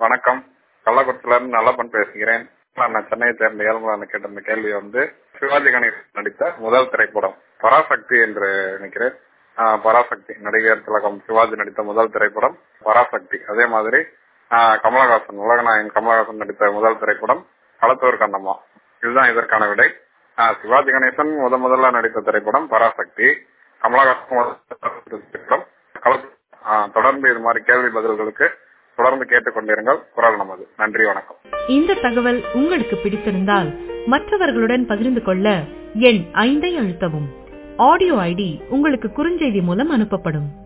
வணக்கம் கள்ளக்குறிச்சில இருந்து நல்லப்பன் பேசுகிறேன் நான் சென்னையை சேர்ந்த ஏழ்மலான கேட்ட இந்த கேள்வி வந்து சிவாஜி கணேசன் நடித்த முதல் திரைப்படம் பராசக்தி என்று நினைக்கிறேன் ஆஹ் பராசக்தி நடிகர் திலகம் சிவாஜி நடித்த முதல் திரைப்படம் பராசக்தி அதே மாதிரி ஆஹ் கமலஹாசன் உலகநாயகன் கமலஹாசன் நடித்த முதல் திரைப்படம் களத்தூர் கண்ணம்மா இதுதான் இதற்கான விடை ஆஹ் சிவாஜி கணேசன் முத முதல்ல நடித்த திரைப்படம் பராசக்தி கமலஹாசன் முதல் திரைப்படம் களத்தூர் ஆஹ் தொடர்ந்து இது மாதிரி கேள்வி பதில்களுக்கு தொடர்ந்து கேட்டுக்கொண்டிருங்கள் குரல் நமது நன்றி வணக்கம் இந்த தகவல் உங்களுக்கு பிடித்திருந்தால் மற்றவர்களுடன் பகிர்ந்து கொள்ள எண் ஐந்தை அழுத்தவும் ஆடியோ ஐடி உங்களுக்கு குறுஞ்செய்தி மூலம் அனுப்பப்படும்